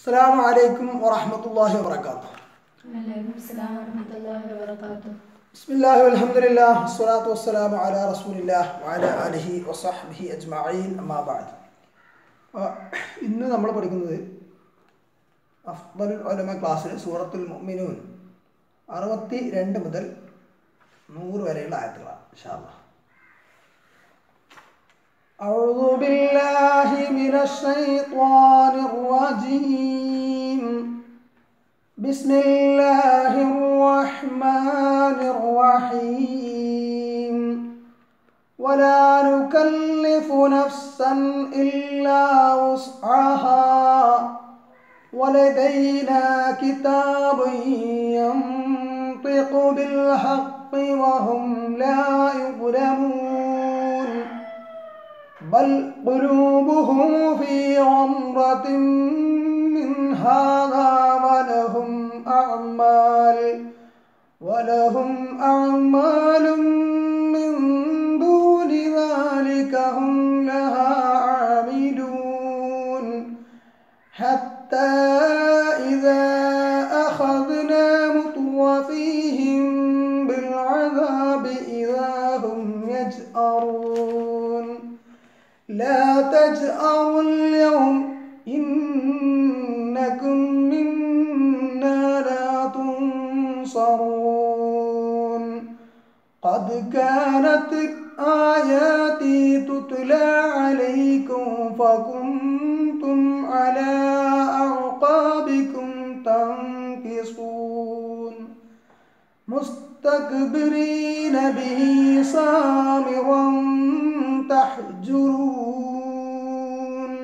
السلام عليكم ورحمة الله وبركاته وعليكم السلام ورحمة الله وبركاته بسم الله والحمد لله والصلاة والسلام على رسول الله وعلى آله وصحبه أجمعين أما بعد ആ, ഇന്ന് നമ്മൾ പഠിക്കുന്നത് അഫ്ദൽ ഒലമ ക്ലാസ്സിൽ സൂറത്തുൽ മുഅ്മിനൂൻ അറുപത്തി രണ്ട് മുതൽ നൂറ് വരെയുള്ള ആയത്തുകളാണ് ഇൻഷാല്ലാ أعوذ بالله من الشيطان الرجيم بسم الله الرحمن الرحيم ولا نكلف نفسا إلا وسعها ولدينا كتاب ينطق بالحق وهم لا يظلمون بل قلوبهم في غمرة من هذا ولهم أعمال ولهم أعمال من دون ذلك هم لها عاملون حتى إذا أخذنا مطوفيهم بالعذاب إذا هم يجأرون لا تجأروا اليوم إنكم منا لا تنصرون قد كانت آياتي تتلى عليكم فكنتم على أعقابكم تنكصون مستكبرين به سامرا تحجرون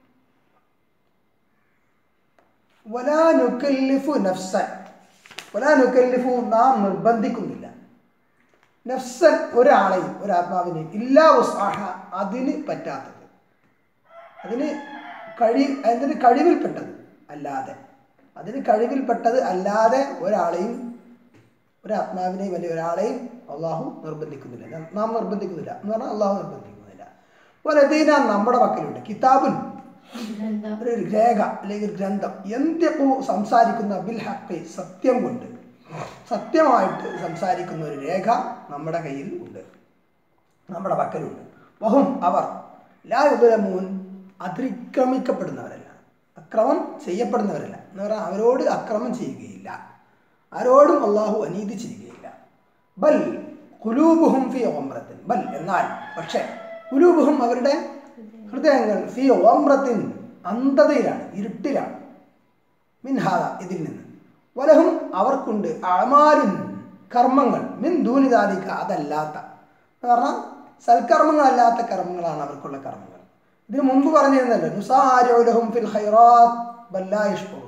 ولا نكلف نفسا ولا نكلف നാം നിർബന്ധിക്കുന്നില്ല നഫ്സൻ ഒരാളെയും ഒരാത്മാവിനെയും ഇല്ലാ ഉസ്ആഹ അതിന് പറ്റാത്തത് അതിന് കഴി അതിന് കഴിവിൽപ്പെട്ടത് അല്ലാതെ അതിന് കഴിവിൽപ്പെട്ടത് അല്ലാതെ ഒരാളെയും ഒരാത്മാവിനെയും അല്ലെങ്കിൽ ഒരാളെയും അള്ളാഹു നിർബന്ധിക്കുന്നില്ല നാം- നാം നിർബന്ധിക്കുന്നില്ല എന്ന് പറഞ്ഞാൽ അള്ളാഹു നിർബന്ധിക്കുന്നില്ല വലതീന നമ്മുടെ പക്കലുണ്ട് കിതാബുൻ ഗ്രന്ഥം ഒരു രേഖ അല്ലെങ്കിൽ ഒരു ഗ്രന്ഥം എന്ത്യപ്പൂ സംസാരിക്കുന്ന ബിൽ ഹക്കി സത്യം കൊണ്ട് സത്യമായിട്ട് സംസാരിക്കുന്ന ഒരു രേഖ നമ്മുടെ കയ്യിൽ ഉണ്ട് നമ്മുടെ പക്കലുണ്ട് വഹും അവർ ലാ ഉദരമൂൻ അതിക്രമിക്കപ്പെടുന്നവരല്ല അക്രമം ചെയ്യപ്പെടുന്നവരല്ല എന്ന് പറഞ്ഞാൽ അവരോട് അക്രമം ചെയ്യുകയില്ല ആരോടും അള്ളാഹു അനീതി ചെയ്യുകയില്ല ബൽ കുലൂബുഹും ഫി ഓമ്രത്തിൻ ബൽ എന്നാൽ പക്ഷേ കുലൂബുഹും അവരുടെ ഹൃദയങ്ങൾ ഫി ഓമ്രത്തിൻ അന്ധതയിലാണ് ഇരുട്ടിലാണ് മിൻഹാദ ഇതിൽ നിന്ന് വലഹും അവർക്കുണ്ട് അമാലുൻ കർമ്മങ്ങൾ മിൻ ദൂനിതാലിക്ക അതല്ലാത്ത എന്ന് പറഞ്ഞാൽ സൽക്കർമ്മങ്ങളല്ലാത്ത കർമ്മങ്ങളാണ് അവർക്കുള്ള കർമ്മങ്ങൾ ഇതിന് മുമ്പ് പറഞ്ഞിരുന്നല്ലോ നുസാരോലഹും ഫിൽ ഖൈറാത്ത് ബല്ലായിഷ്പൂർ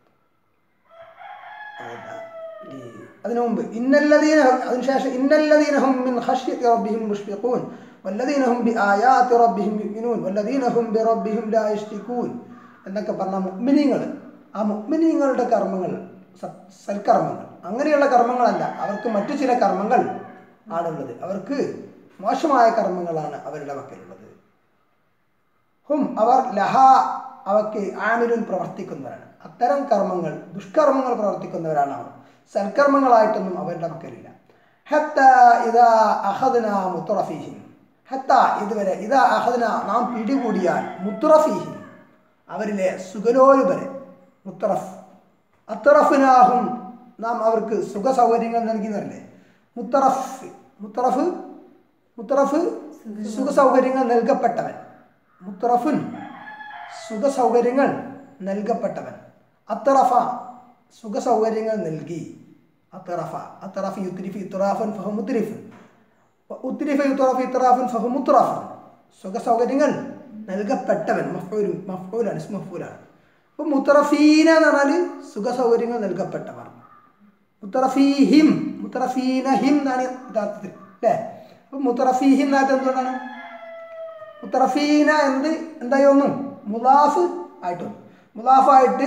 അതിനു മുമ്പ് ഇന്നല്ലദീന അതിനുശേഷം ഇന്നല്ലദീനഹും മിൻ ഖശ്യത്തി റബ്ബിഹിം മുഷ്ഫിഖൂൻ വല്ലദീനഹും ബി ആയാത്തി റബ്ബിഹിം യുമിനൂൻ വല്ലദീനഹും ബി റബ്ബിഹിം ലാ യഷ്രികൂൻ എന്നൊക്കെ പറഞ്ഞ മുഅ്മിനീങ്ങൾ ആ മുഅ്മിനീങ്ങളുടെ കർമ്മങ്ങൾ സ- സൽക്കർമ്മങ്ങൾ അങ്ങനെയുള്ള കർമ്മങ്ങളല്ല അവർക്ക് മറ്റു ചില കർമ്മങ്ങൾ ആണുള്ളത് അവർക്ക് മോശമായ കർമ്മങ്ങളാണ് അവരുടെ പക്കലുള്ളത് ഹും അവർ ലഹ അവയ്ക്ക് ആമിലുൻ പ്രവർത്തിക്കുന്നവരാണ് അത്തരം കർമ്മങ്ങൾ ദുഷ്കർമ്മങ്ങൾ പ്രവർത്തിക്കുന്നവരാണ് അവർ സൽക്കർമ്മങ്ങളായിട്ടൊന്നും അവരുടെ പക്കലില്ല ഹത്ത ഇതാ അഹദ്ന മുത്തുറഫീഹിം ഹത്ത ഇതുവരെ ഇതാ അഹദ്ന നാം പിടികൂടിയാൽ മുത്തുറഫീഹിം അവരിലെ സുഖലോലുപരെ മുത്തറഫ് അത്തറഫിനാഹും നാം അവർക്ക് സുഖ സൗകര്യങ്ങൾ നൽകുന്നവരല്ലേ മുത്തറഫ് മുത്തറഫ് മുത്തറഫ് സുഖ സൗകര്യങ്ങൾ നൽകപ്പെട്ടവൻ മുത്തറഫുൻ സുഖ സൗകര്യങ്ങൾ നൽകപ്പെട്ടവൻ അത്തറഫ സുഖ സൗകര്യങ്ങൾ നൽകി അത്തറഫ അത്തറഫ് യുത്രിഫ് ഇത്തറാഫൻ ഫഹ മുത്രിഫ് ഉത്രിഫ യുത്തറഫ് ഇത്തറാഫൻ ഫഹ മുത്തറഫൻ സുഖ സൗകര്യങ്ങൾ നൽകപ്പെട്ടവൻ മഫൂലും മഫൂലാണ് മഫൂലാണ് അപ്പോൾ മുത്തറഫീന എന്ന് പറഞ്ഞാൽ സുഖ സൗകര്യങ്ങൾ നൽകപ്പെട്ടവർ മുത്തറഫീഹിം മുത്തറഫീനഹിം എന്നാണ് യഥാർത്ഥത്തിൽ അല്ലേ അപ്പം മുത്തറഫീഹിം എന്നായിട്ട് എന്തുകൊണ്ടാണ് മുത്തറഫീന എന്ത് എന്തായി ഒന്നും മുലാഫ് ആയിട്ട് വന്നു മുലാഫായിട്ട്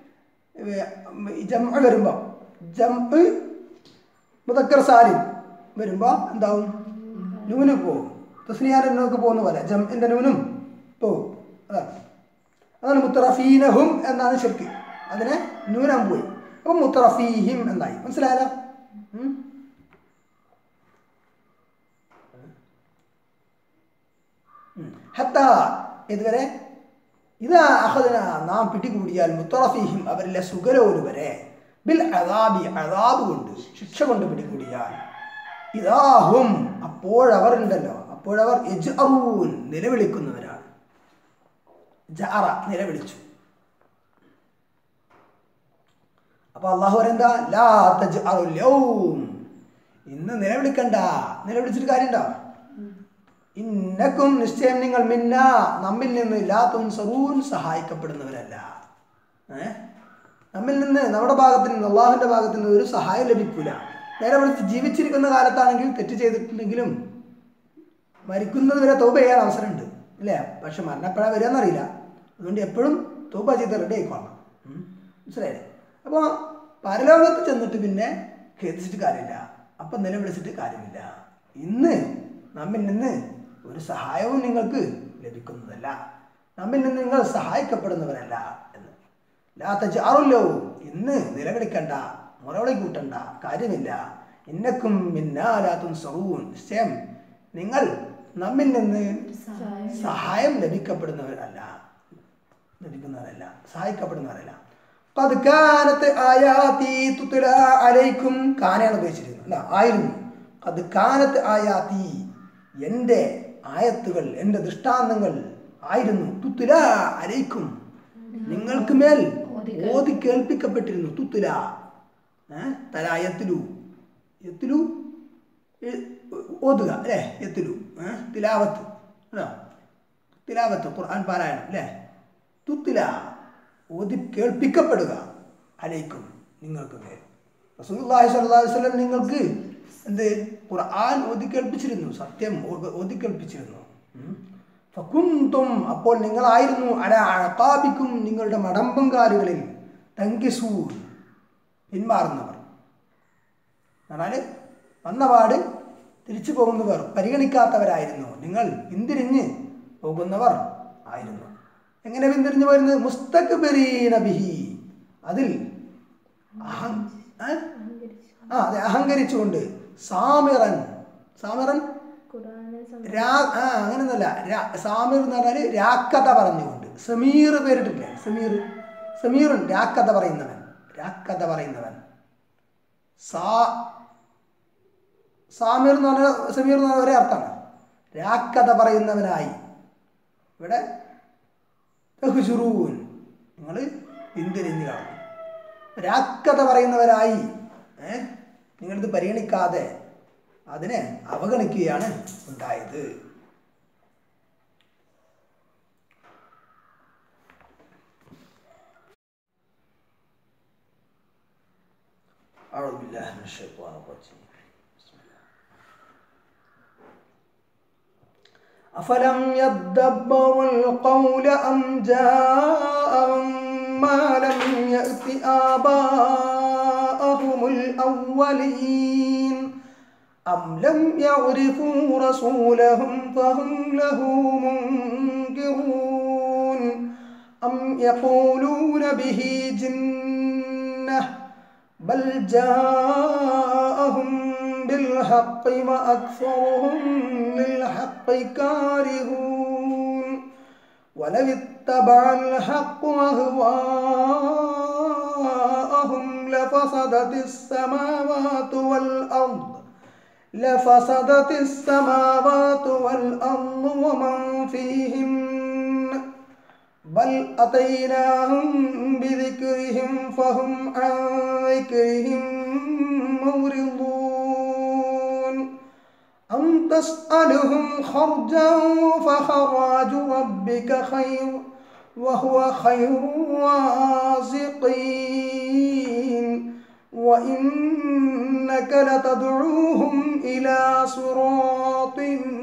ജം വരുമ്പോൾ ജം മുതക്കർ സാലിം വരുമ്പോൾ എന്താവും നൂന് പോവും തസ്നിയാൻ്റെ നൂനൊക്കെ പോകുന്ന പോലെ ജംഇൻ്റെ നൂനും പോവും അതാണ് അതാണ് മുത്തറഫീനഹും എന്നാണ് ശരിക്ക് അതിനെ ന്യൂനം പോയി അപ്പം മുത്തറഫീഹിം എന്നായി മനസ്സിലായല്ലോ ഉം? ഉം. ഹത്ത ഇതുവരെ ഇതാ അഹദന നാം പിടികൂടിയാൽ മുത്തറഫീഹിം അവരിലെ സുഗലോലുവരെ ബിൽ അദാബി അദാബ് കൊണ്ട് ശിക്ഷ കൊണ്ട് പിടികൂടിയാൽ ഇതാഹും അപ്പോഴവർ ഉണ്ടല്ലോ അപ്പോഴവർ യജ്അറൂൻ നിലവിളിക്കുന്നവരാണ് ജഅറ നിലവിളിച്ചു അപ്പൊ അള്ളാഹു പറയുന്നതാ ലാ തജ്അറുൽ യൗം ഇന്ന് നിലവിളിക്കണ്ട നിലവിളിച്ചിട്ട് കാര്യമുണ്ടോ ഇന്നക്കും നിശ്ചയം നിങ്ങൾ മിന്ന നമ്മിൽ നിന്ന് ലാ തുൻസറൂൻ സഹായിക്കപ്പെടുന്നവരല്ല ഏ നമ്മിൽ നിന്ന് നമ്മുടെ ഭാഗത്ത് നിന്ന് അള്ളാഹുവിന്റെ ഭാഗത്ത് നിന്ന് ഒരു സഹായം ലഭിക്കൂല നേരെ വിളിച്ച് ജീവിച്ചിരിക്കുന്ന കാലത്താണെങ്കിൽ തെറ്റ് ചെയ്തിട്ടുണ്ടെങ്കിലും മരിക്കുന്നത് വരെ തോപ ചെയ്യാൻ അവസരമുണ്ട് അല്ലേ പക്ഷെ മരണപ്പെടാൻ വരിക എന്നറിയില്ല അതുകൊണ്ട് എപ്പോഴും തോപ ചെയ്ത് റെഡി ആയിക്കോളണം ഉം. മനസ്സിലായില്ലേ അപ്പോൾ പരലോകത്ത് ചെന്നിട്ട് പിന്നെ ഖേദിച്ചിട്ട് കാര്യമില്ല അപ്പം നിലവിളിച്ചിട്ട് കാര്യമില്ല ഇന്ന് നമ്മിൽ നിന്ന് ഒരു സഹായവും നിങ്ങൾക്ക് ലഭിക്കുന്നതല്ല നമ്മിൽ നിന്ന് നിങ്ങൾ സഹായിക്കപ്പെടുന്നവരല്ല എന്ന് ലാത്തച്ച് ആറുല്ലോ ഇന്ന് നിലവിളിക്കണ്ട മുറവിളി കൂട്ടണ്ട കാര്യമില്ല ഇന്നക്കും മിന്നാലാത്തും സറൂൻ നിശ്ചയം നിങ്ങൾ നമ്മിൽ നിന്ന് സഹായം സഹായം ലഭിക്കപ്പെടുന്നവരല്ല ലഭിക്കുന്നവരല്ല സഹായിക്കപ്പെടുന്നവരല്ല قد كانت آياتي تتلى عليكم കാനയാണ് ഉപയോഗിച്ചിരുന്നത് അല്ല ആയിരുന്നു അത് കാനത്ത് ആയാത്തി എൻ്റെ ആയത്തുകൾ എൻ്റെ ദൃഷ്ടാന്തങ്ങൾ ആയിരുന്നു തുത്തുല അലൈക്കും നിങ്ങൾക്ക് മേൽ ഓതി കേൾപ്പിക്കപ്പെട്ടിരുന്നു തുത്തുല ഏ? തല എത്തിലു എത്തിലു എ- ഓതുക അല്ലേ എത്തിലു ഏ? തിലാവത്ത് അല്ലോ തിലാവത്ത് ഖുർആൻ പാരായണം അല്ലേ തുത്തില ഓതി കേൾപ്പിക്കപ്പെടുക അലൈക്കും നിങ്ങൾക്ക് മേൽ റസൂലുള്ളാഹി സ്വല്ലല്ലാഹു അലൈഹി വസല്ലം നിങ്ങൾക്ക് എന്ത് ഖുർആൻ ഓതി കേൾപ്പിച്ചിരുന്നു സത്യം ഓ- ഓതി കേൾപ്പിച്ചിരുന്നു ഉം. ഫകുന്തും അപ്പോൾ നിങ്ങളായിരുന്നു അല അഴക്കാബിക്കും നിങ്ങളുടെ മടമ്പങ്കാലുകളിൽ തങ്കിസൂർ പിന്മാറുന്നവർ എന്നാൽ വന്നപാട് തിരിച്ചു പോകുന്നവർ പരിഗണിക്കാത്തവരായിരുന്നു നിങ്ങൾ പിന്തിരിഞ്ഞ് പോകുന്നവർ ആയിരുന്നു എങ്ങനെ പിന്തിരിഞ്ഞു പോയിരുന്നത് മുസ്തക്ബരീന ബിഹി അതിൽ അഹം ഏ? ആ അതെ അഹങ്കരിച്ചുകൊണ്ട് സാമിറൻ സാമിറൻ ഖുർആനെ രാ ആ അങ്ങനെയൊന്നല്ല രാ- സാമിർ എന്ന് പറഞ്ഞാൽ രാക്കഥ പറഞ്ഞുകൊണ്ട് സമീർ പേരിട്ടില്ലേ സമീർ സമീറുൻ രാക്കഥ പറയുന്നവൻ രാക്കഥ പറയുന്നവൻ സാ സാമിർ എന്ന് പറഞ്ഞാൽ സമീർ എന്ന് പറഞ്ഞാൽ ഒരേ അർത്ഥമാണ് രാക്കഥ പറയുന്നവനായി ഇവിടെ ബഹുശുറൂൻ നിങ്ങൾ പിന്തിരിഞ്ഞ് കാണും രാക്കഥ പറയുന്നവരായി ഏ നിങ്ങളിത് പരിഗണിക്കാതെ അതിനെ അവഗണിക്കുകയാണ് ഉണ്ടായത് أعوذ بالله من الشيطان الرجيم بسم الله. أفلم يدبروا القول أم جاءهم ما لم يأت آباءهم الأولين أم لم يعرفوا رسولهم فهم له منكرون أم يقولون به جنة بل جاءهم بالحق وأكثرهم للحق كارهون ولو اتبع الحق أهواءهم لفسدت السماوات والأرض لفسدت السماوات والأرض ومن فيهن بل أتيناهم بذكرهم فهم عن ذكرهم معرضون أم تسألهم خرجا فخراج ربك خير وهو خير الرازقين وإنك لتدعوهم إلى صراط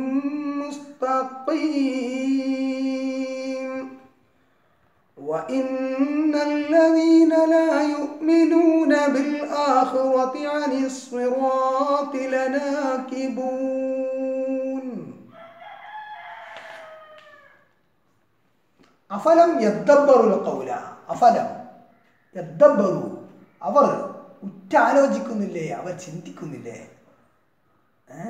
مستقيم وإن الذين لا يؤمنون بالآخرة عن الصراط لناكبون അഫലം യദ്ദബറുൽ കൗല അഫലം യദ്ദബറു അവർ ഉറ്റാലോചിക്കുന്നില്ലേ അവർ ചിന്തിക്കുന്നില്ലേ ഏ?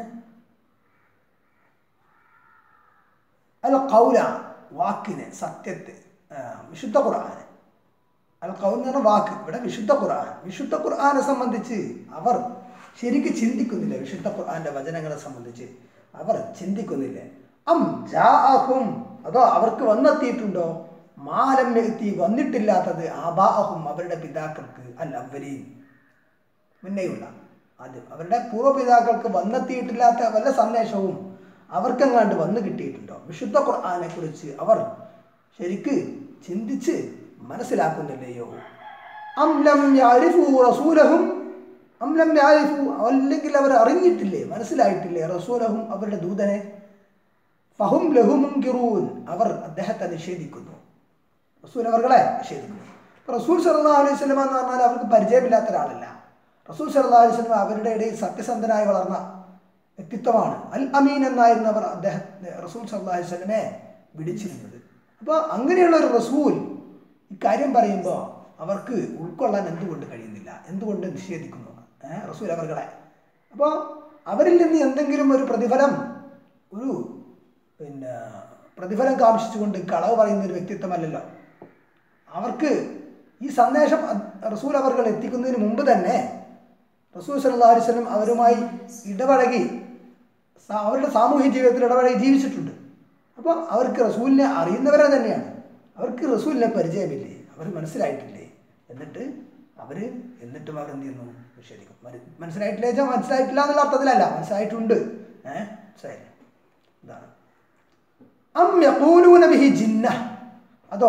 അൽ കൗല വാക്കിന് സത്യത്തെ ആ, വിശുദ്ധ ഖുർആന് അൽ കൗൽ എന്ന് പറഞ്ഞ വാക്ക് ഇവിടെ വിശുദ്ധ ഖുർആൻ വിശുദ്ധ ഖുർആനെ സംബന്ധിച്ച് അവർ ശരിക്ക് ചിന്തിക്കുന്നില്ല വിശുദ്ധ ഖുർആന്റെ വചനങ്ങളെ സംബന്ധിച്ച് അവർ ചിന്തിക്കുന്നില്ല അം ജാഅഹും അതോ അവർക്ക് വന്നെത്തിയിട്ടുണ്ടോ മാലം എത്തി വന്നിട്ടില്ലാത്തത് ആബാഅഹും അവരുടെ പിതാക്കൾക്ക് അൽ അവലീൻ മുന്നേയുള്ള ആദ്യം അവരുടെ പൂർവ്വപിതാക്കൾക്ക് വന്നെത്തിയിട്ടില്ലാത്ത വല്ല സന്ദേശവും അവർക്കെങ്ങാണ്ട് വന്നു കിട്ടിയിട്ടുണ്ടോ വിശുദ്ധ ഖുർആനെ കുറിച്ച് അവർ ശരിക്ക് ചിന്തിച്ച് മനസ്സിലാക്കുന്നില്ലയോ അംലം യാരിഫു റസൂലഹും അംലം യാരിഫു അല്ലെങ്കിൽ അവർ അറിഞ്ഞിട്ടില്ലേ മനസ്സിലായിട്ടില്ലേ റസൂലഹും അവരുടെ ദൂതനെ ഫഹും ലഹുമുങ്കിറൂൻ അവർ അദ്ദേഹത്തെ നിഷേധിക്കുന്നു റസൂൽ അവർകളെ നിഷേധിക്കുന്നു ഇപ്പൊ റസൂൽ സല്ലാ അലൈഹി സ്വലമ എന്ന് പറഞ്ഞാൽ അവർക്ക് പരിചയമില്ലാത്ത ഒരാളല്ല റസൂൽ സല്ലാ അലൈഹി സ്വലമ അവരുടെ ഇടയിൽ സത്യസന്ധനായി വളർന്ന വ്യക്തിത്വമാണ് അൽ അമീൻ എന്നായിരുന്നു അവർ അദ്ദേഹം റസൂൽ സല്ലാ അലൈഹി സ്വലമെ വിളിച്ചിരുന്നത് അപ്പോൾ അങ്ങനെയുള്ള ഒരു റസൂൽ ഇക്കാര്യം പറയുമ്പോൾ അവർക്ക് ഉൾക്കൊള്ളാൻ എന്തുകൊണ്ട് കഴിയുന്നില്ല എന്തുകൊണ്ട് നിഷേധിക്കുന്നു ഏഹ് റസൂൽ അവർകളെ അപ്പോൾ അവരിൽ നിന്ന് എന്തെങ്കിലും ഒരു പ്രതിഫലം ഒരു പിന്നെ പ്രതിഫലം കാംക്ഷിച്ചുകൊണ്ട് കളവ് പറയുന്ന ഒരു വ്യക്തിത്വമല്ലല്ലോ അവർക്ക് ഈ സന്ദേശം അ- റസൂൽ അവർകൾ എത്തിക്കുന്നതിന് മുമ്പ് തന്നെ റസൂൽ സല്ലല്ലാഹു അലൈഹി വസല്ലം അവരുമായി ഇടപഴകി സ- അവരുടെ സാമൂഹ്യ ജീവിതത്തിൽ ഇടപഴകി ജീവിച്ചിട്ടുണ്ട് അപ്പോൾ അവർക്ക് റസൂലിനെ അറിയുന്നവരെ തന്നെയാണ് അവർക്ക് റസൂലിനെ പരിചയമില്ലേ അവർ മനസ്സിലായിട്ടില്ലേ എന്നിട്ട് അവർ എന്നിട്ടും അവർ എന്ത് ചെയ്യുന്നു നിഷേധിക്കും മന- മനസ്സിലായിട്ടില്ല വെച്ചാൽ മനസ്സിലായിട്ടില്ല എന്നുള്ള അർത്ഥത്തിലല്ല മനസ്സിലായിട്ടുണ്ട് ഏഹ് മനസ്സിലായില്ലേ ഇതാണ് അം യഖൂലൂന ബിഹി ജിന്ന അതോ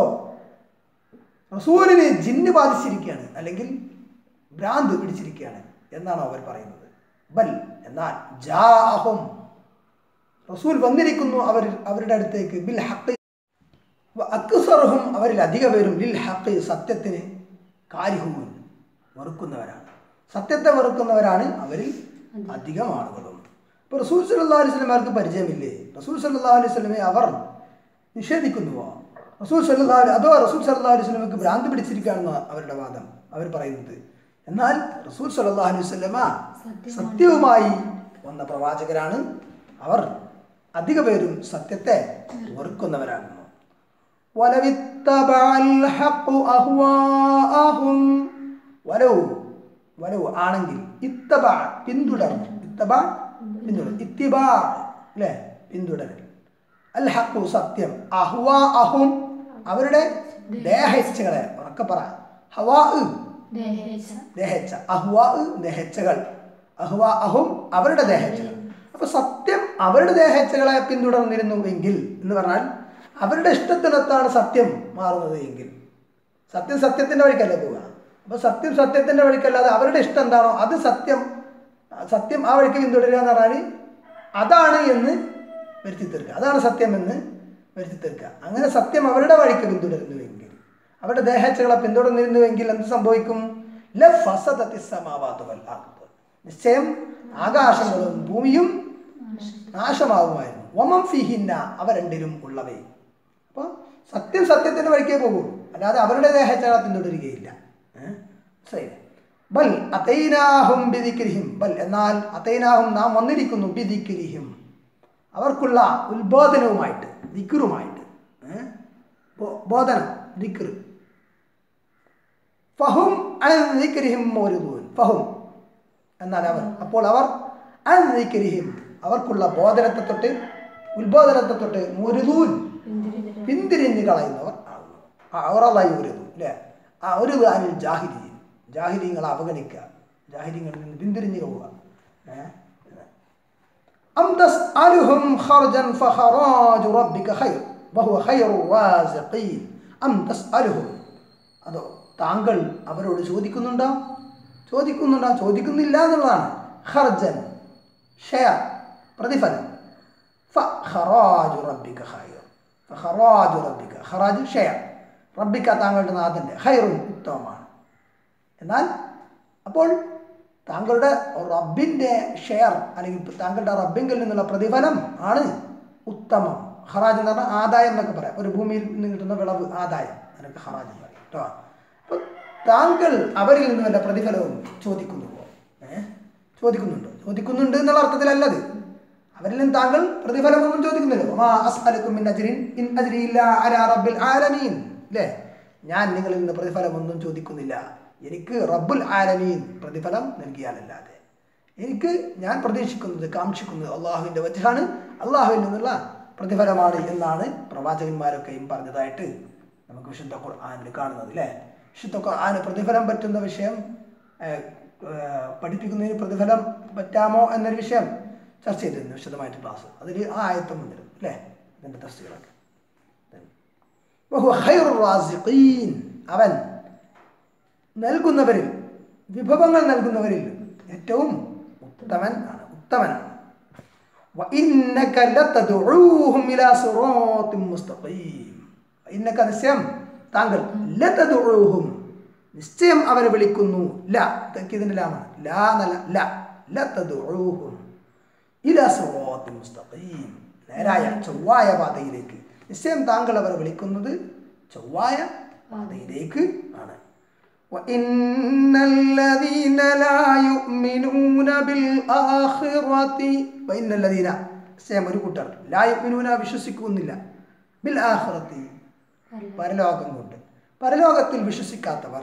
റസൂലിന് ജിന്ന് ബാധിച്ചിരിക്കുകയാണ് അല്ലെങ്കിൽ ഭ്രാന്ത് പിടിച്ചിരിക്കുകയാണ് എന്നാണ് അവർ പറയുന്നത് ബൽ എന്നാൽ ജാഅഹും റസൂൽ വന്നിരിക്കുന്നു അവർ അവരുടെ അടുത്തേക്ക് ബിൽ ഹഖ് അക്സറുഹും അവരിൽ അധിക പേരും ലിൽ ഹഖ് സത്യത്തിന് കാരിഹൂൻ വെറുക്കുന്നവരാണ് സത്യത്തെ വെറുക്കുന്നവരാണ് അവരിൽ അധികം ആളുകളും ഇപ്പോൾ റസൂൽ സല്ലല്ലാഹു അലൈഹി വസല്ലം അവർക്ക് പരിചയമില്ലേ റസൂൽ സല്ലല്ലാഹു അലൈഹി വസല്ലമയെ അവർ നിഷേധിക്കുന്നുവോ റസൂൽ സല്ലല്ലാഹു അലൈഹി അതോ റസൂൽ സല്ലല്ലാഹു അലൈഹി വസല്ലമക്ക് ഭ്രാന്ത് പിടിച്ചിരിക്കുകയാണെന്ന് അവരുടെ വാദം അവർ പറയുന്നത് എന്നാൽ റസൂൽ സല്ലല്ലാഹു അലൈഹി വസല്ലമ സത്യവുമായി വന്ന പ്രവാചകരാണ് അവർ അധിക പേരും സത്യത്തെ വെറുക്കുന്നവരാകുന്നു ولو اتبع الحق أهواءهم ولو ولو ആണെങ്കിൽ ഇത്തബ പിന്തുടർന്നു ഇത്തബ പിന്തുടർ ഇത്തിബാ അല്ലേ പിന്തുടരൽ അൽ ഹഖു സത്യം അഹ്വാ അഹും അവരുടെ ദേഹേച്ഛകളെ ഉറക്കെ പറ ഹവാ ദേഹേച്ഛ ദേഹേച്ഛ അഹ്വാ ദേഹേച്ഛകൾ അഹ്വാ അഹും അവരുടെ ദേഹേച്ഛകൾ അപ്പൊ സത്യം അവരുടെ ദേഹേച്ഛകളെ പിന്തുടർന്നിരുന്നുവെങ്കിൽ എന്ന് പറഞ്ഞാൽ അവരുടെ ഇഷ്ടത്തിനൊത്താണ് സത്യം മാറുന്നത് എങ്കിൽ സത്യം സത്യത്തിന്റെ വഴിക്കല്ലേ പോവുക അപ്പൊ സത്യം സത്യത്തിന്റെ വഴിക്കല്ലാതെ അവരുടെ ഇഷ്ടം എന്താണോ അത് സത്യം സത്യം ആ വഴിക്ക് പിന്തുടരുക എന്ന് പറഞ്ഞാൽ അതാണ് എന്ന് വരുത്തി തീർക്കുക അതാണ് സത്യം എന്ന് വരുത്തി തീർക്കുക അങ്ങനെ സത്യം അവരുടെ വഴിക്ക് പിന്തുടരുന്നുവെങ്കിൽ അവരുടെ ദേഹേച്ഛകളെ പിന്തുടർന്നിരുന്നുവെങ്കിൽ എന്ത് സംഭവിക്കും ലഫസദത്തി സമാവാതു വൽ അർദ്. നിശ്ചയം ആകാശങ്ങളും ഭൂമിയും നാശമാകുമായിരുന്നു വമം ഫിഹിന്ന അവ രണ്ടിലും ഉള്ളവയെ അപ്പോൾ സത്യം സത്യത്തിന്റെ വഴിക്കേ പോകുള്ളൂ അല്ലാതെ അവരുടെ ദേഹേച്ഛകളെ പിന്തുടരുകയില്ല ഏ? ശരി ബൽ അതൈനാഹും ബിദിക്രിഹിം ബൽ എന്നാൽ അതൈനാഹും നാം വന്നിരിക്കുന്നു ബിദിക്രിഹിം അവർക്കുള്ള ഉത്ബോധനവുമായിട്ട് ദിക്റുമായിട്ട് ഏ? ബോ- ബോധനം ദിക്ർ ഫഹും അൻ ദിക്രിഹിം മോരുദൂൻ ഫഹും എന്നാൽ അവർ അപ്പോൾ അവർ അൻ ദിക്രിഹിം അവർക്കുള്ള ബോധനത്തെ തൊട്ട് ഉത്ബോധനത്തെ തൊട്ട് മുരുദൂൻ പിന്തിരിഞ്ഞ പിന്തിരിഞ്ഞ് കളയുന്നവർ ആകുന്നു അവറല്ലായി ഉരുതു അല്ലേ ആ ഒരു അനിൽ ജാഹിരി ജാഹിരിങ്ങളെ അവഗണിക്കുക ജാഹിരിങ്ങളിൽ നിന്ന് പിന്തിരിഞ്ഞ് പോവുക ഏ? أم تسألهم خرجا فخراج ربك خير وهو خير الرازقين أم تسألهم അതോ താങ്കൾ അവരോട് ചോദിക്കുന്നുണ്ടോ ചോദിക്കുന്നുണ്ടോ ചോദിക്കുന്നില്ല എന്നുള്ളതാണ് ഖർജൻ ഷെയർ പ്രതിഫലം ഫഖറാജു റബ്ബിക ഖൈർ ഫഖറാജു റബ്ബിക ഖറാജ് ഷെയർ റബ്ബിക്ക താങ്കളുടെ നാഥൻ്റെ ഖൈറും ഉത്തമമാണ് എന്നാൽ അപ്പോൾ താങ്കളുടെ റബ്ബിൻ്റെ ഷെയർ അല്ലെങ്കിൽ താങ്കളുടെ റബ്ബിങ്കിൽ നിന്നുള്ള പ്രതിഫലം ആണ് ഉത്തമം ഹറാജ് എന്ന് പറഞ്ഞാൽ ആദായം എന്നൊക്കെ പറയാം ഒരു ഭൂമിയിൽ നിന്ന് കിട്ടുന്ന വിളവ് ആദായം അതിനൊക്കെ ഹറാജ് എന്ന് പറയും കേട്ടോ അപ്പോൾ താങ്കൾ അവരിൽ നിന്ന് വല്ല പ്രതിഫലവും ചോദിക്കുന്നുവോ ഏഹ് ചോദിക്കുന്നുണ്ടോ ചോദിക്കുന്നുണ്ട് എന്നുള്ള അർത്ഥത്തിലല്ലത് അവരിൽ നിന്ന് താങ്കൾ പ്രതിഫലമൊന്നും ചോദിക്കുന്നില്ല വമാ അസ്അലുക്കും മിൻ അജ്രിൻ ഇൻ അജ്രി ഇല്ലാ അലാ റബ്ബിൽ ആലമീൻ അല്ലേ ഞാൻ നിങ്ങളിൽ നിന്ന് പ്രതിഫലമൊന്നും ചോദിക്കുന്നില്ല എനിക്ക് റബ്ബുൽ ആലമീൻ പ്രതിഫലം നൽകിയാലല്ലാതെ എനിക്ക് ഞാൻ പ്രതീക്ഷിക്കുന്നത് കാക്ഷിക്കുന്നത് അള്ളാഹുവിൻ്റെ വച്ചാണ് അള്ളാഹുവിൽ നിന്നുള്ള പ്രതിഫലമാണ് എന്നാണ് പ്രവാചകന്മാരൊക്കെയും പറഞ്ഞതായിട്ട് നമുക്ക് വിശുദ്ധ ഖുർആാനിൽ കാണുന്നത് അല്ലേ വിശുദ്ധ ഖുർആന് പ്രതിഫലം പറ്റുന്ന വിഷയം ഏഹ്, ഏഹ്, പഠിപ്പിക്കുന്നതിന് പ്രതിഫലം പറ്റാമോ എന്നൊരു വിഷയം ചർച്ച ചെയ്തിരുന്നു വിശദമായിട്ട് ക്ലാസ് അതിൽ ആ ആയത്തം വന്നിരുന്നു അല്ലേ ഇതിൻ്റെ ടെസ്റ്റുകളൊക്കെ വഹുവ ഖൈറുർ റാസിഖീൻ. അവൻ നൽകുന്നവരിൽ വിഭവങ്ങൾ നൽകുന്നവരിൽ ഏറ്റവും ഉത്തമൻ ആണ് ഉത്തമനാണ് وإنك لتدعوهم إلى صراط مستقيم وإنك നിശ്ചയം താങ്കൾ ലതദുഊഹും നിശ്ചയം അവരെ വിളിക്കുന്നു ല തക്കീതിന്റെ ലാമാണ് ലാ എന്നല്ല ല ലതദുഊഹും ഇലാ സിറാത്തിൻ മുസ്തഖീം നേരായ ചൊവ്വായ പാതയിലേക്ക് നിശ്ചയം താങ്കൾ അവരെ വിളിക്കുന്നത് ചൊവ്വായ പാതയിലേക്ക് ആണ് وإن الذين لا يؤمنون بالآخرة وإن الذين നിശ്ചയം ഒരു കൂട്ടർ ലാ യുഅ്മിനൂന വിശ്വസിക്കുന്നില്ല ബിൽ ആഖിറത്തി പരലോകം കൊണ്ട് പരലോകത്തിൽ വിശ്വസിക്കാത്തവർ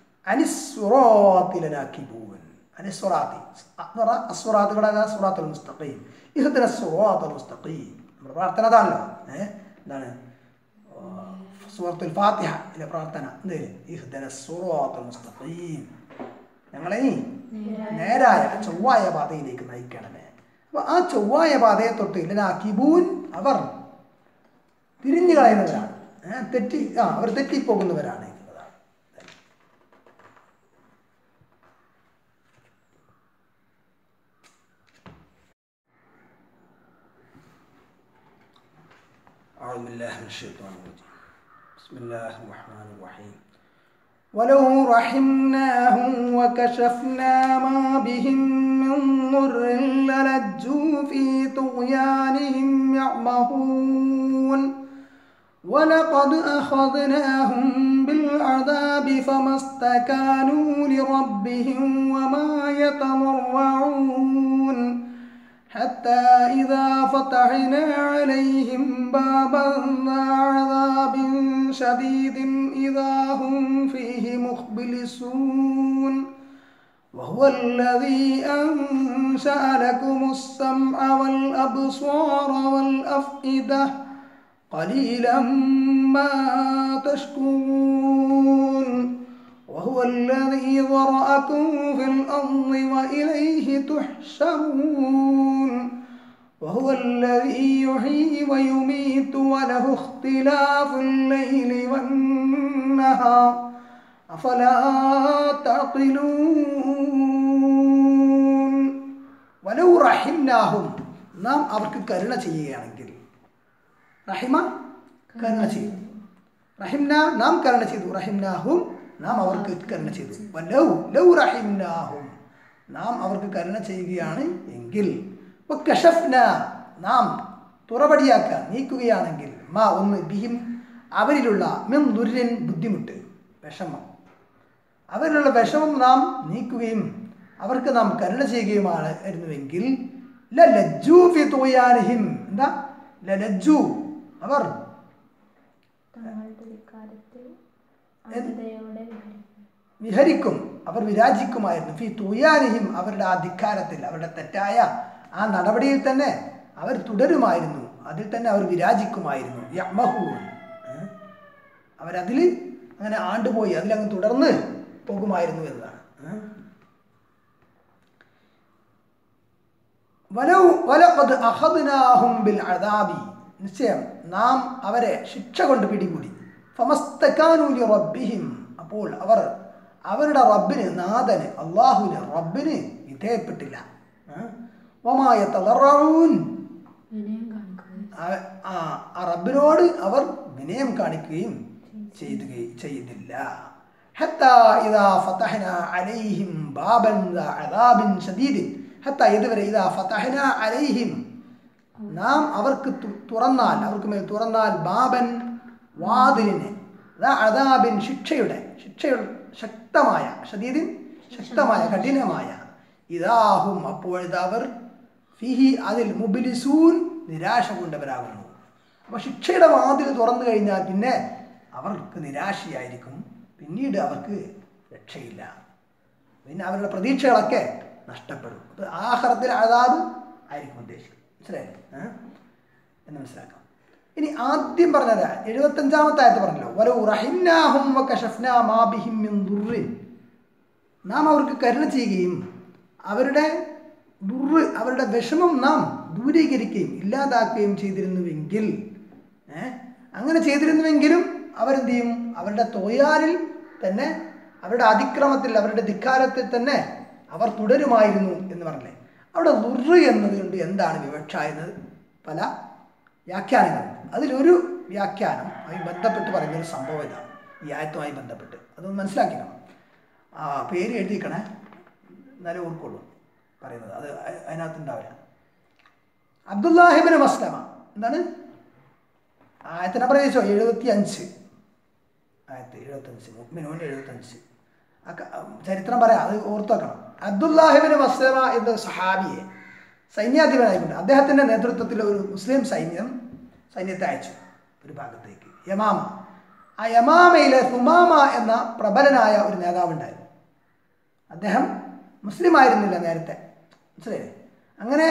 അനിസ്വറാത്തിലനാക്കിബൂൻ അനിസ്വറാത്തി എന്ന് പറഞ്ഞാൽ അസ്വറാത്തുകളാക സുറാത്തുൽ മുസ്തഖീം ഇഹ്ദിന സുറാത്തുൽ മുസ്തഖീം നമ്മുടെ പ്രാർത്ഥന അതാണല്ലോ ഏഹ് എന്താണ് സൂറത്തുൽ ഫാത്തിഹ ഇലെ പ്രാർത്ഥന എന്ത് ഇഹ്ദിന സുറാത്തുൽ മുസ്തഖീം ഞങ്ങളെ നേരായ ചൊവ്വായ പാതയിലേക്ക് നയിക്കണമേ അപ്പൊ ആ ചൊവ്വായ പാതയെ തൊട്ട് ഇല്ലനാക്കിബൂൻ അവർ തിരിഞ്ഞു കളയുന്നവരാണ് ഏ, തെറ്റി ആ അവർ തെറ്റിപ്പോകുന്നവരാണ് എന്നുള്ളതാണ് أعوذ بالله من الشيطان الرجيم بسم الله الرحمن الرحيم ولو رحمناهم وكشفنا ما بهم من ضر للجوا في طغيانهم يعمهون ولقد أخذناهم بالعذاب فما استكانوا لربهم وما يتضرعون حتى إذا فتحنا عليهم بابا ذا عذاب شديد إذا هم فيه مخبلسون وهو الذي أنشأ لكم السمع والأبصار والأفئدة قليلا ما تشكرون وهو الذي ذرأكم في الأرض وإليه تحشرون وهو الذي يحيي ويميت وله اختلاف الليل والنهار أفلا تعقلون ولو رحمناهم നാം അവർക്ക് കരുണ ചെയ്യുകയാണെങ്കിൽ റഹിമ കരുണ ചെയ്തു റഹിംന നാം കരുണ ചെയ്തു റഹിംനാഹും നാം അവർക്ക് കരുണ ചെയ്തു ലൗ ലൗ റഹിംനാഹും നാം അവർക്ക് കരുണ ചെയ്യുകയാണ് എങ്കിൽ കഷഫ്ന നാം തുറപടിയാക്കുക നീക്കുകയാണെങ്കിൽ മാ ഒന്ന് ബിഹിം അവരിലുള്ള മിൻ ദുര്യൻ ബുദ്ധിമുട്ട് വിഷമം അവരിലുള്ള വിഷമം നാം നീക്കുകയും അവർക്ക് നാം കരുണ ചെയ്യുകയുമാണ് ആയിരുന്നുവെങ്കിൽ ലജ്ജു ഫി തുയാനിഹിം എന്താ ലജ്ജു അവർ തങ്ങളുടെ വികാരത്തിൽ അന്ധതയോടെ വിഹരിക്കും വിഹരിക്കും അവർ വിരാജിക്കുമായിരുന്നു ഫി തുയാനിഹിം അവരുടെ ആ ധിക്കാരത്തിൽ അവരുടെ തെറ്റായ ആ നടപടിയിൽ തന്നെ അവർ തുടരുമായിരുന്നു അതിൽ തന്നെ അവർ വിരാജിക്കുമായിരുന്നു യമഹൂൻ അവരതിൽ അങ്ങനെ ആണ്ടുപോയി അതിലങ്ങ് തുടർന്ന് പോകുമായിരുന്നു എന്നതാണ് ഏ? വലൗ വലഖദ് അഖദ്നാഹും ബിൽ അദാബി നിശ്ചയം നാം അവരെ ശിക്ഷ കൊണ്ട് പിടികൂടി ഫമസ്തകാനു ലി റബ്ബിഹിം അപ്പോൾ അവർ അവരുടെ റബ്ബിന് നാഥന് അള്ളാഹുവിന് റബ്ബിന് വിധേയപ്പെട്ടില്ല ഏ? വമാ യതളറഊൻ വിനയം കാണിക്കുകയും ആ- ആ ആ റബ്ബിനോട് അവർ വിനയം കാണിക്കുകയും ചെയ്തുകയും ചെയ്തില്ല حتى إذا فتحنا عليهم بابا ذا عذاب شديد حتى ഇതുവരെ إذا فتحنا عليهم നാം അവർക്ക് തു- തുറന്നാൽ അവർക്ക് മേൽ തുറന്നാൽ ബാബൻ വാതിലിനെ അതാ അതാബിൻ ശിക്ഷയുടെ ശിക്ഷയുടെ ശക്തമായ ഷദീദിൻ ശക്തമായ കഠിനമായ ഇതാഹും അപ്പോഴത് അവർ ഫിഹി അതിൽ മുബിലിസൂൻ നിരാശ കൊണ്ടവരാകുന്നു അപ്പോൾ ശിക്ഷയുടെ വാതിൽ തുറന്നു കഴിഞ്ഞാൽ പിന്നെ അവർക്ക് നിരാശയായിരിക്കും പിന്നീട് അവർക്ക് രക്ഷയില്ല പിന്നെ അവരുടെ പ്രതീക്ഷകളൊക്കെ നഷ്ടപ്പെടും അപ്പോൾ ആഹ്റത്തിൽ അതാത് ആയിരിക്കും ഉദ്ദേശിക്കുന്നത് മനസ്സിലായില്ലേ ഏ? എന്ന് മനസ്സിലാക്കാം ഇനി ആദ്യം പറഞ്ഞത് എഴുപത്തഞ്ചാമത്തെ ആയത്ത് പറഞ്ഞല്ലോ വലോ റഹിന്നാഹും വകശഫ്നാ മാ ബിഹിം മിൻ ദുർറിൻ നാം അവർക്ക് കരുണ ചെയ്യുകയും അവരുടെ ദുർറ് അവരുടെ വിഷമം നാം ദൂരീകരിക്കുകയും ഇല്ലാതാക്കുകയും ചെയ്തിരുന്നുവെങ്കിൽ ഏ? അങ്ങനെ ചെയ്തിരുന്നുവെങ്കിലും അവരെന്ത് ചെയ്യും അവരുടെ തോയാലിൽ തന്നെ അവരുടെ അതിക്രമത്തിൽ അവരുടെ ധിക്കാരത്തിൽ തന്നെ അവർ തുടരുമായിരുന്നു എന്ന് പറഞ്ഞില്ലേ അവിടെ ദുർറ് എന്നതുകൊണ്ട് എന്താണ് വിവക്ഷ എന്നത് പല വ്യാഖ്യാനങ്ങളുണ്ട് അതിലൊരു വ്യാഖ്യാനം അതുമായി ബന്ധപ്പെട്ട് പറയുന്ന ഒരു സംഭവം ഇതാണ് ഈ ആയത്തുമായി ബന്ധപ്പെട്ട് അതൊന്ന് മനസ്സിലാക്കിക്കണം ആ പേര് എഴുതിക്കണേ എന്നാലേ ഓർക്കുള്ളൂ പറയുന്നത് അത് അ- അതിനകത്ത് ഉണ്ടാവില്ല അബ്ദുല്ലാഹിബിന് മസ്ലമ എന്താണ് ആയത്തിനെ പ്രദേശോ എഴുപത്തി അഞ്ച് ആയത്ത് എഴുപത്തഞ്ച് മുഗ്മിനോന് എഴുപത്തഞ്ച് ആ ക- ചരിത്രം പറയാം അത് ഓർത്തു വെക്കണം അബ്ദുല്ലാഹിബിന് മസ്ലമ എന്ന സഹാബിയെ സൈന്യാധിപനായിക്കൊണ്ട് അദ്ദേഹത്തിൻ്റെ നേതൃത്വത്തിൽ ഒരു മുസ്ലിം സൈന്യം സൈന്യത്തെ അയച്ചു ഒരു ഭാഗത്തേക്ക് യമാമ ആ യമാമയിലെ സുമാമ എന്ന പ്രബലനായ ഒരു നേതാവുണ്ടായിരുന്നു അദ്ദേഹം മുസ്ലിം ആയിരുന്നില്ല നേരത്തെ മനസ്സിലായില്ലേ അങ്ങനെ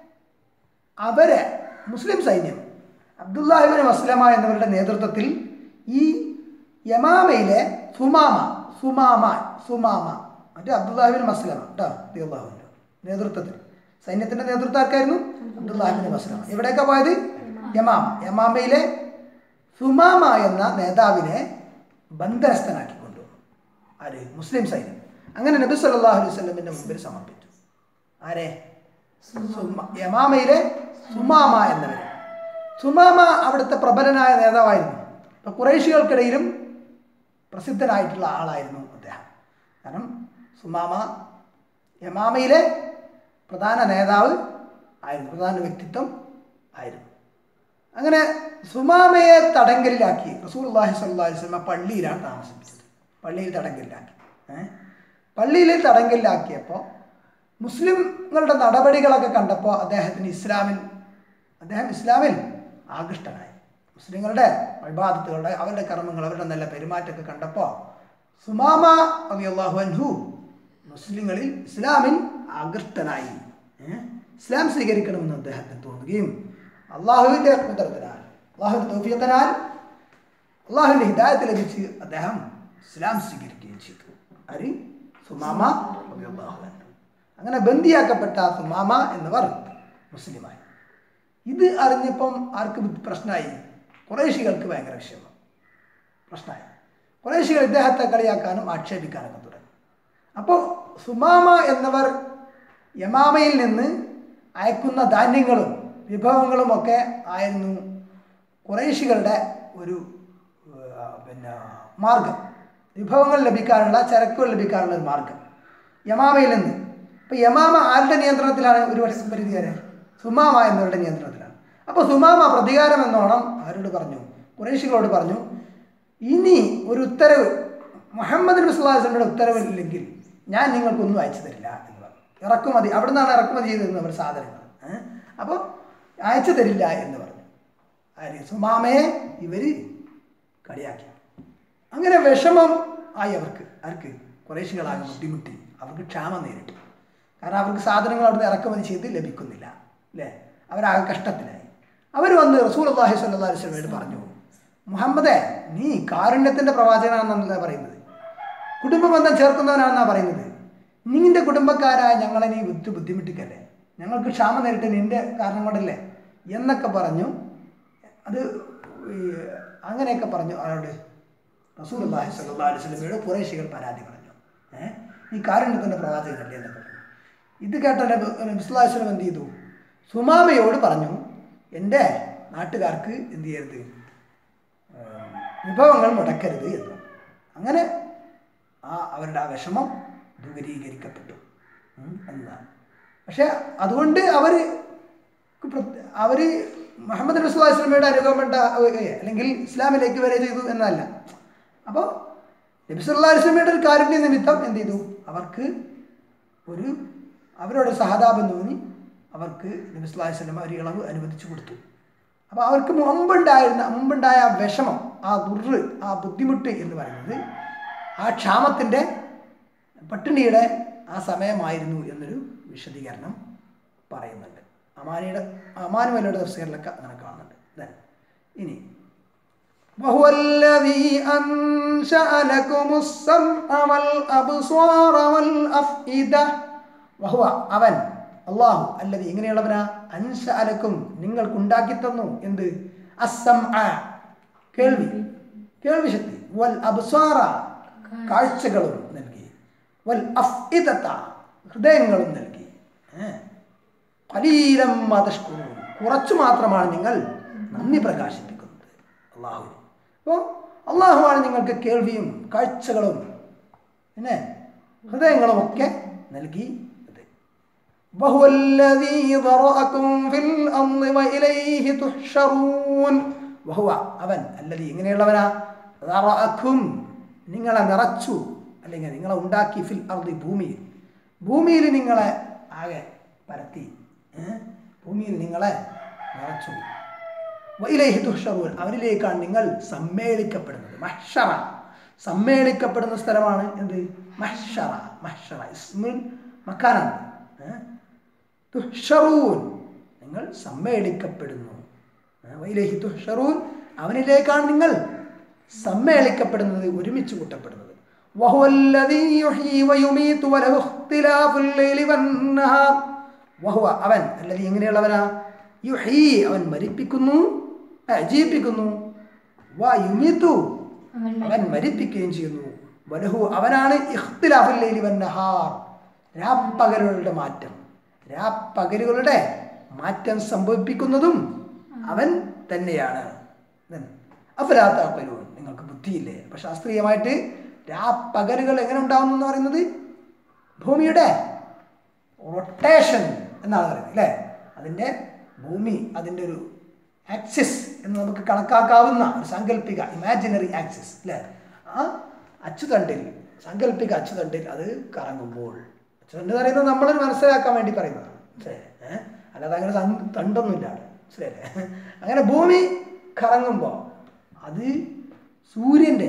അവരെ മുസ്ലിം സൈന്യം അബ്ദുല്ലാഹിബിൻ മസ്ലമ എന്നിവരുടെ നേതൃത്വത്തിൽ ഈ യമാമയിലെ സുമാമ സുമാമ സുമാമ മറ്റേ അബ്ദുല്ലാഹിബിൻ മസ്ലമ കേട്ടോ അബ്ദുല്ലാഹുവിൻ്റെ നേതൃത്വത്തിൽ സൈന്യത്തിൻ്റെ നേതൃത്വം ആർക്കായിരുന്നു അബ്ദുല്ലാഹിബിൻ മസ്ലമ എവിടെയൊക്കെ പോയത് യമാമ യമാമയിലെ സുമാമ എന്ന നേതാവിനെ ബന്ധനസ്ഥനാക്കി കൊണ്ടുവന്നു ആര് മുസ്ലിം സൈന്യം അങ്ങനെ നബി സല്ലല്ലാഹു അലൈഹി വസല്ലമിന്റെ മുമ്പിൽ സമർപ്പിച്ചു ആരെ സുമ- യമാമയിലെ സുമാമ എന്നവരെ സുമാമ അവിടുത്തെ പ്രബലനായ നേതാവായിരുന്നു ഇപ്പൊ കുറേശികൾക്കിടയിലും പ്രസിദ്ധനായിട്ടുള്ള ആളായിരുന്നു അദ്ദേഹം കാരണം സുമാമ യമാമയിലെ പ്രധാന നേതാവ് ആയിരുന്നു പ്രധാന വ്യക്തിത്വം ആയിരുന്നു അങ്ങനെ സുമാമയെ തടങ്കലിലാക്കി റസൂലുള്ളാഹി സ്വല്ലല്ലാഹി അലൈഹി വസല്ലം പള്ളിയിലാണ് താമസിപ്പിച്ചത് പള്ളിയിൽ തടങ്കലിലാക്കി ഏ? പള്ളിയിൽ തടങ്കലിലാക്കിയപ്പോൾ മുസ്ലിങ്ങളുടെ നടപടികളൊക്കെ കണ്ടപ്പോൾ അദ്ദേഹത്തിന് ഇസ്ലാമിൽ അദ്ദേഹം ഇസ്ലാമിൽ ആകൃഷ്ടനായി മുസ്ലിങ്ങളുടെ വിവാദത്തുകളുടെ അവരുടെ കർമ്മങ്ങൾ അവരുടെ നല്ല പെരുമാറ്റമൊക്കെ കണ്ടപ്പോൾ സുമാമ അള്ളാഹു അൻഹു മുസ്ലിങ്ങളിൽ ഇസ്ലാമിൽ ആകൃഷ്ടനായി ഏ? ഇസ്ലാം സ്വീകരിക്കണമെന്ന് അദ്ദേഹത്തിന് തോന്നുകയും അള്ളാഹുവിൻ്റെ കുതിരത്തിനാൽ അള്ളാഹുവിൻ്റെ തൗഫീഖനാൽ അള്ളാഹുവിൻ്റെ ഹിദായത്ത് ലഭിച്ച് അദ്ദേഹം ഇസ്ലാം സ്വീകരിക്കുകയും ചെയ്തു ആര് സുമാമ റളിയല്ലാഹു അൻഹു അങ്ങനെ ബന്ദിയാക്കപ്പെട്ട സുമാമ എന്നിവർ മുസ്ലിമായി ഇത് അറിഞ്ഞപ്പം ആർക്ക് ബുദ്ധി പ്രശ്നമായി കുറേശികൾക്ക് ഭയങ്കര വിഷമം പ്രശ്നമായി കുറേശികൾ ഇദ്ദേഹത്തെ കളിയാക്കാനും ആക്ഷേപിക്കാനൊക്കെ തുടങ്ങി അപ്പോൾ സുമാമ എന്നവർ യമാമയിൽ നിന്ന് അയക്കുന്ന ധാന്യങ്ങളും വിഭവങ്ങളും ഒക്കെ ആയിരുന്നു കുറേശികളുടെ ഒരു ഏർ, പിന്നെ മാർഗം വിഭവങ്ങൾ ലഭിക്കാനുള്ള ചരക്കുകൾ ലഭിക്കാനുള്ള ഒരു മാർഗം യമാമയിൽ നിന്ന് ഇപ്പം യമാമ ആരുടെ നിയന്ത്രണത്തിലാണ് ഒരു വർഷം പരിധി വരെ സുമാമ എന്നവരുടെ നിയന്ത്രണത്തിലാണ് അപ്പോൾ സുമാമ പ്രതികാരം എന്നോണം ആരോട് പറഞ്ഞു കുറേശികളോട് പറഞ്ഞു ഇനി ഒരു ഉത്തരവ് മുഹമ്മദ് നബി സ്വല്ലല്ലാഹു അലൈഹി വസല്ലമയുടെ ഉത്തരവില്ലെങ്കിൽ ഞാൻ നിങ്ങൾക്കൊന്നും അയച്ചു തരില്ല എന്ന് പറഞ്ഞു ഇറക്കുമതി അവിടെ നിന്നാണ് ഇറക്കുമതി ചെയ്തിരുന്നത് അവർ സാധനങ്ങൾ ഏഹ്? അപ്പോൾ അയച്ചു തരില്ല എന്ന് പറഞ്ഞു ആര് സുമാമയെ ഇവർ കളിയാക്കി അങ്ങനെ വിഷമം ആയി അവർക്ക് ആർക്ക് കുറേശികളാകെ ബുദ്ധിമുട്ടി അവർക്ക് ക്ഷാമം നേരിട്ടു കാരണം അവർക്ക് സാധനങ്ങൾ അവിടുന്ന് ഇറക്കുമതി ചെയ്ത് ലഭിക്കുന്നില്ല അല്ലേ അവരാകെ കഷ്ടത്തിലായി അവർ വന്ന് റസൂൽ അള്ളാഹി സ്വല്ലാ വസ്ലമയോട് പറഞ്ഞു മുഹമ്മദേ നീ കാരുണ്യത്തിൻ്റെ പ്രവാചകനാണെന്നല്ല പറയുന്നത് കുടുംബബന്ധം ചേർക്കുന്നവനാണെന്നാണ് പറയുന്നത് നിന്റെ കുടുംബക്കാരായ ഞങ്ങളെ നീ ബുദ്ധി ബുദ്ധിമുട്ടിക്കല്ലേ ഞങ്ങൾക്ക് ക്ഷാമം നേരിട്ട് നിന്റെ കാരണം കൊണ്ടല്ലേ എന്നൊക്കെ പറഞ്ഞു അത് ഈ അങ്ങനെയൊക്കെ പറഞ്ഞു ആരോട് റസൂൽ അള്ളാഹി സല്ലാ അലൈഹി സ്വലമയോട് കുറേശികൾ പരാതി പറഞ്ഞു ഏഹ് ഈ കാരുണ്യത്തിൻ്റെ പ്രവാചകനല്ലേ എന്നൊക്കെ പറഞ്ഞു ഇത് കേട്ട നബിസ്ലാഹി സ്വലം എന്ത് ചെയ്തു സുമാമയോട് പറഞ്ഞു എൻ്റെ നാട്ടുകാർക്ക് എന്ത് ചെയ്യരുത് ഏഹ് വിഭവങ്ങൾ മുടക്കരുത് എന്ന് അങ്ങനെ ആ അവരുടെ ആ വിഷമം ദൂരീകരിക്കപ്പെട്ടു ഉം, എന്നതാണ് പക്ഷെ അതുകൊണ്ട് അവർ പ്രത്യ- അവര് മുഹമ്മദ് നബി സ്വല്ലല്ലാഹു അലൈഹി വസല്ലമയുടെ അനുഗമനം ഉണ്ടാവുകയോ അല്ലെങ്കിൽ ഇസ്ലാമിലേക്ക് വരെ ചെയ്തു എന്നല്ല അപ്പോൾ നബി സല്ലല്ലാഹു അലൈഹി വസല്ലമയുടെ ഒരു കാരുണ്യ നിമിത്തം എന്ത് ചെയ്തു അവർക്ക് ഒരു അവരോട് സഹതാപം തോന്നി അവർക്ക് നബി സല്ലല്ലാഹു അലൈഹി വസല്ലമ ഒരു ഇളവ് അനുവദിച്ചു കൊടുത്തു അപ്പോൾ അവർക്ക് മുമ്പുണ്ടായിരുന്ന മുമ്പുണ്ടായ ആ വിഷമം ആ ദുർറ് ആ ബുദ്ധിമുട്ട് എന്ന് പറയുന്നത് ആ ക്ഷാമത്തിൻ്റെ പട്ടിണിയുടെ ആ സമയമായിരുന്നു എന്നൊരു വിശദീകരണം പറയുന്നുണ്ട് അമാനിയുടെ അമാനുവലയുടെ തഫ്സീറിലൊക്കെ അങ്ങനെ കാണുന്നുണ്ട് Then, ഇനി وهو الذي أنشأ لكم السمع والأبصار والأفئدة وهو അവൻ അള്ളാഹു അല്ലതി ഇങ്ങനെയുള്ളവനാ അൻഷ അലക്കും നിങ്ങൾക്കുണ്ടാക്കി തന്നു എന്ത് അസം കേൾവി കേൾവി ശക്തി വൽ അബ്സാറ കാഴ്ചകളും നൽകി വൽ അഫ്ഇദത ഹൃദയങ്ങളും നൽകി ഏഹ് കലീലം മതഷ്കുറും കുറച്ചു മാത്രമാണ് നിങ്ങൾ നന്ദി പ്രകാശിപ്പിക്കുന്നത് അള്ളാഹു അപ്പോൾ അള്ളാഹുവാണ് നിങ്ങൾക്ക് കേൾവിയും കാഴ്ചകളും പിന്നെ ഹൃദയങ്ങളും ഒക്കെ നൽകി وهو الذي ذرأكم في الأرض وإليه تحشرون وهو അവൻ അല്ലതി ഇങ്ങനെയുള്ളവനാ ذرأكم നിങ്ങളെ നിറച്ചു അല്ലെങ്കിൽ നിങ്ങളെ ഉണ്ടാക്കി ഫിൽ അർദി ഭൂമിയിൽ ഭൂമിയിൽ നിങ്ങളെ ആകെ പരത്തി ഏ? ഭൂമിയിൽ നിങ്ങളെ നിറച്ചു വയിലേഹി തുഷറൂൻ അവരിലേക്കാണ് നിങ്ങൾ സമ്മേളിക്കപ്പെടുന്നത് മഹ്ഷറ സമ്മേളിക്കപ്പെടുന്ന സ്ഥലമാണ് എന്ത് മഹ്ഷറ മഹ്ഷറ ഇസ്മുൽ മക്കാനാണ് ഏ? തുഹ്ഷറൂൻ നിങ്ങൾ സമ്മേളിക്കപ്പെടുന്നു ഏ? വയിലേഹി തുഹ്ഷറൂൻ അവനിലേക്കാണ് നിങ്ങൾ സമ്മേളിക്കപ്പെടുന്നത് ഒരുമിച്ച് കൂട്ടപ്പെടുന്നത് وهو الذي يحيي ويميت وله اختلاف الليل والنهار വഹുവ അവൻ അല്ലത് എങ്ങനെയുള്ളവനാ യുഹീ അവൻ മരിപ്പിക്കുന്നു ആ, ജീവിപ്പിക്കുന്നു വാ യുമീത്തു അവൻ അവൻ മരിപ്പിക്കുകയും ചെയ്യുന്നു വലഹു അവനാണ് ഇഖ്തിലാഫുൽ ലൈലി വന്നഹാർ രാപ്പകലുകളുടെ മാറ്റം രാപ്പകലുകളുടെ മാറ്റം സംഭവിപ്പിക്കുന്നതും അവൻ തന്നെയാണ് അഫലാത്താക്കലൂൻ നിങ്ങൾക്ക് ബുദ്ധിയില്ലേ അപ്പൊ ശാസ്ത്രീയമായിട്ട് രാപ്പകലുകൾ എങ്ങനെ ഉണ്ടാവുന്നു എന്ന് പറയുന്നത് ഭൂമിയുടെ റൊട്ടേഷൻ എന്നാണ് പറയുന്നത് അല്ലേ അതിൻ്റെ ഭൂമി അതിൻ്റെ ഒരു ആക്സിസ് എന്ന് നമുക്ക് കണക്കാക്കാവുന്ന ഒരു സാങ്കല്പിക ഇമാജിനറി ആക്സിസ് അല്ലേ ആ അച്ചുതണ്ടിൽ സാങ്കല്പിക അച്ചുതണ്ടിൽ അത് കറങ്ങുമ്പോൾ അച്ചുതണ്ട് എന്ന് പറയുന്നത് നമ്മൾ മനസ്സിലാക്കാൻ വേണ്ടി പറയുന്നതാണ് മനസ്സിലായില്ലേ ഏഹ് അല്ലാതെ അങ്ങനെ തണ്ട് തണ്ടൊന്നുമില്ല അവിടെ മനസ്സിലായില്ലേ അങ്ങനെ ഭൂമി കറങ്ങുമ്പോൾ അത് സൂര്യൻ്റെ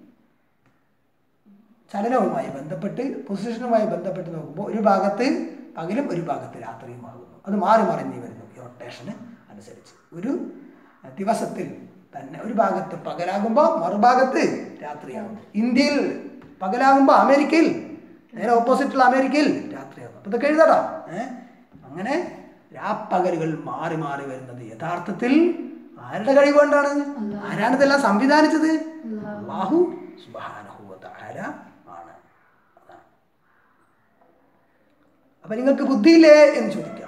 ചലനവുമായി ബന്ധപ്പെട്ട് പൊസിഷനുമായി ബന്ധപ്പെട്ട് നോക്കുമ്പോൾ ഒരു ഭാഗത്ത് പകലും ഒരു ഭാഗത്ത് രാത്രിയുമാകുന്നു അത് മാറി മറിഞ്ഞ് വരുന്നു ഈ റൊട്ടേഷന് അനുസരിച്ച് ഒരു ദിവസത്തിൽ തന്നെ ഒരു ഭാഗത്ത് പകലാകുമ്പോൾ മറുഭാഗത്ത് രാത്രിയാകുന്നു ഇന്ത്യയിൽ പകലാകുമ്പോൾ അമേരിക്കയിൽ നേരെ ഓപ്പോസിറ്റുള്ള അമേരിക്കയിൽ രാത്രിയാകുന്നു അപ്പോൾ ഇതൊക്കെ എഴുതടാ ഏഹ് അങ്ങനെ രാപ്പകലുകൾ മാറി മാറി വരുന്നത് യഥാർത്ഥത്തിൽ ആരുടെ കഴിവ് കൊണ്ടാണ് ആരാണ് ഇതെല്ലാം സംവിധാനിച്ചത് അള്ളാഹു സുബ്ഹാനഹു വ തആല ആണ് അതാണ് അപ്പൊ നിങ്ങൾക്ക് ബുദ്ധിയില്ലേ എന്ന് ചോദിക്കാം